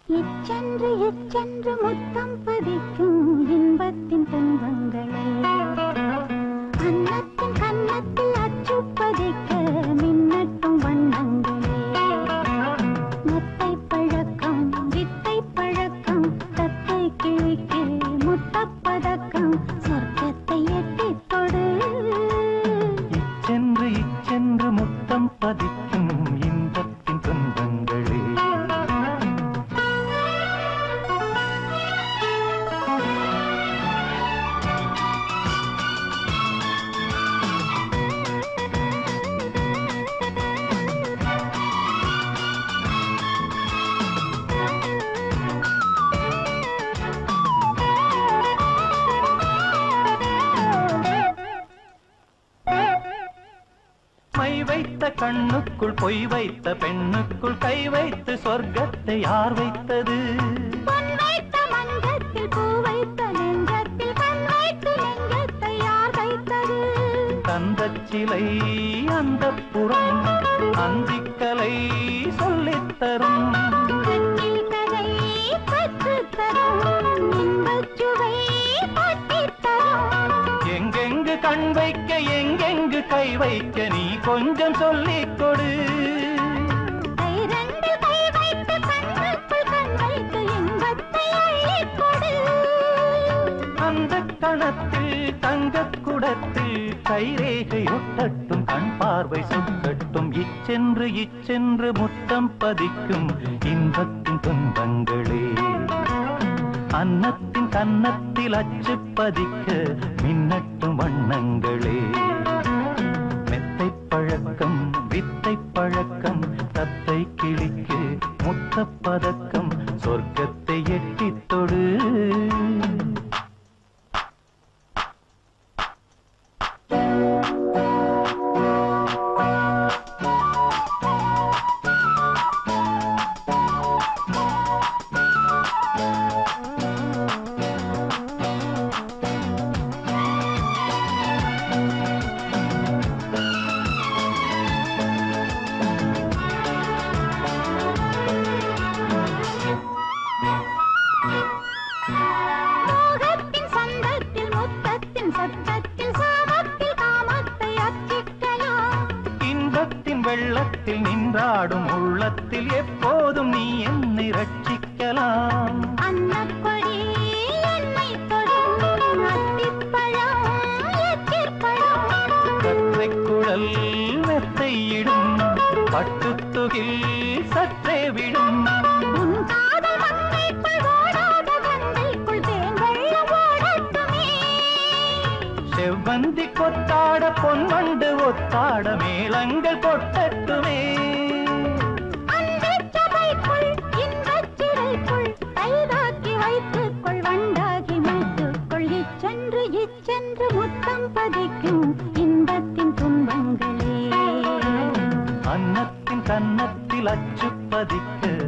இச்சென்று இச்சென்று முத்தம் பதிக்கும் இன்பத்தின் துன்பங்களே அன்னத்தின் கன்னத்தில் அச்சு பதிக்க மின்னட்டும் வண்ணங்களே முத்தை பழக்கம் வித்தை பழக்கம் தத்தை கிழிக்கு முத்தப்பதக்கம் சொர்க்கத்தை எட்டித் தொடு இச்சென்று இச்சென்று முத்தம் பதிக்கும் இன்பத்தின் துன்பங்களே மை வைத்த கண்ணுக்குள் பொய் வைத்த பெண்ணுக்குள் கை வைத்து சொர்க்கத்தை யார் வைத்தது பொன் வைத்த மஞ்சத்தில் பூ வைத்த நெஞ்சத்தில் கண் வைத்து நெஞ்சத்தை யார் வைத்தது தந்தச் சிலை அந்த புறம் அந்திக்கலை சொல்லித் தரும் கண்ணில் கதை கற்றுத் தரும் இன்பச் சுவை பட்டித் தரும் எங்கெங்கு கண் வைக்க எங்கெங்கு கை வைக்க நீ கொஞ்சம் சொல்லிக் கொடு கை ரெண்டு கை வைத்து கண்ணுக்குள் கண் வைத்து இன்பத்தை அள்ளிக் கொடு அந்த கணத்தில் தங்கக் குடத்தில் கைரேகை ஒட்டட்டும் கண் பார்வை சொக்கட்டும் இச்சென்று இச்சென்று முத்தம் பதிக்கும் இன்பத்தின் துன்பங்களே அன்னத்தின் கன்னத்தில் அச்சு பதிக்க மின்னட்டும் வண்ணங்களே மெத்தை பழக்கம் வித்தை பழக்கம் தத்தை கிளிக்கு முத்தப் பதக்கம் சொர்க்கத்தை எட்டித் தொடு மோகத்தின் சந்தத்தில் முத்தத்தின் சத்தத்தில் சாமத்தில் காமத்தை அச்சிக்கலாம் இன்பத்தின் வெள்ளத்தில் நின்றாடும் உள்ளத்தில் எப்போதும் நீ என்னை ரட்சிக்கலாம் அன்னப்பொடி என்னை தொடும் அத்திப்பழம் எத்திப்பழம் கற்றைக் குழல் மெத்தையிடும் பட்டுத்துகில் சற்றே விடும் உன் காதல் மங்கைக்குள் ஓடாத கங்கைக்குள் தேன் வெள்ளம் ஓடட்டுமே செவ்வந்தி கொத்தாட பொன்வண்டு ஒத்தாட மேளங்கள் கொட்டட்டுமே அன்பிற் சபைக்குள் இன்பச் சிறைக்குள் கைதாக்கி வைத்துக்கொள் வண்டாகி மீட்டுக்கொள் இச்சென்று இச்சென்று முத்தம் பதிக்கும் இன்பத்தின் துன்பங்களே அன்னத்தின் கன்னத்தில் அச்சு பதிக்க